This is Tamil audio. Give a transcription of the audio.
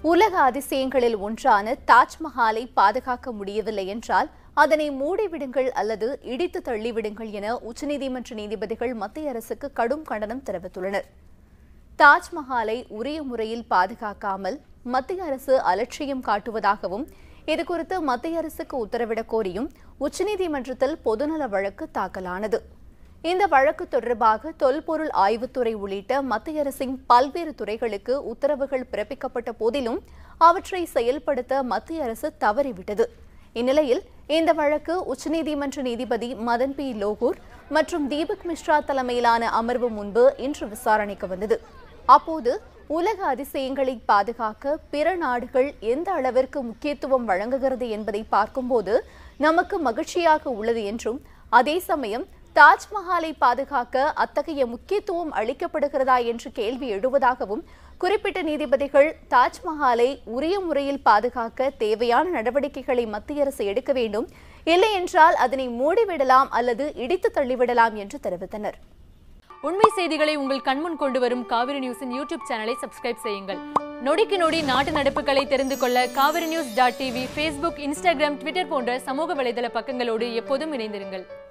உலக அதிசயங்களில் ஒன்றான தாஜ்மஹாலை பாதுகாக்க முடியவில்லை என்றால் அதனை மூடிவிடுங்கள் அல்லது இடித்து தள்ளிவிடுங்கள் என உச்சநீதிமன்ற நீதிபதிகள் மத்திய அரசுக்கு கடும் கண்டனம் தெரிவித்துள்ளனர் தாஜ்மஹாலை உரிய முறையில் பாதுகாக்காமல் மத்திய அரசு அலட்சியம் காட்டுவதாகவும் இதுகுறித்து மத்திய அரசுக்கு உத்தரவிடக் கோரியும் உச்சநீதிமன்றத்தில் பொதுநல வழக்கு தாக்கலானது இந்த வழக்கு தொடர்பாக தொல்பொருள் ஆய்வுத்துறை உள்ளிட்ட மத்திய அரசின் பல்வேறு துறைகளுக்கு உத்தரவுகள் பிறப்பிக்கப்பட்ட போதிலும் அவற்றை செயல்படுத்த மத்திய அரசு தவறிவிட்டது இந்நிலையில் இந்த வழக்கு உச்சநீதிமன்ற நீதிபதி மதன் பி லோகூர் மற்றும் தீபக் மிஸ்ரா தலைமையிலான அமர்வு முன்பு இன்று விசாரணைக்கு வந்தது அப்போது உலக அதிசயங்களை பாதுகாக்க பிற நாடுகள் எந்த அளவிற்கு முக்கியத்துவம் வழங்குகிறது என்பதை பார்க்கும்போது நமக்கு மகிழ்ச்சியாக உள்ளது என்றும் அதே சமயம் தாஜ்மஹாலை பாதுகாக்க அத்தகைய முக்கியத்துவம் அளிக்கப்படுகிறதா என்று கேள்வி எழுவதாகவும் குறிப்பிட்ட நீதிபதிகள் தாஜ்மஹாலை உரிய முறையில் பாதுகாக்க தேவையான நடவடிக்கைகளை மத்திய அரசு எடுக்க வேண்டும் இல்லை என்றால் அதனை மூடிவிடலாம் அல்லது இடித்து தள்ளிவிடலாம் என்று தெரிவித்தனர் உண்மை செய்திகளை உங்கள் கண்முன் கொண்டு வரும் காவிரி நியூஸின் யூடியூப் சேனலை சப்ஸ்கிரைப் செய்யுங்கள் நொடிக்கு நொடி நாட்டு நடப்புகளை தெரிந்து கொள்ள Kaveri news dot TV Facebook Instagram Twitter போன்ற சமூக வலைதள பக்கங்களோடு எப்போதும் இணைந்திருங்கள்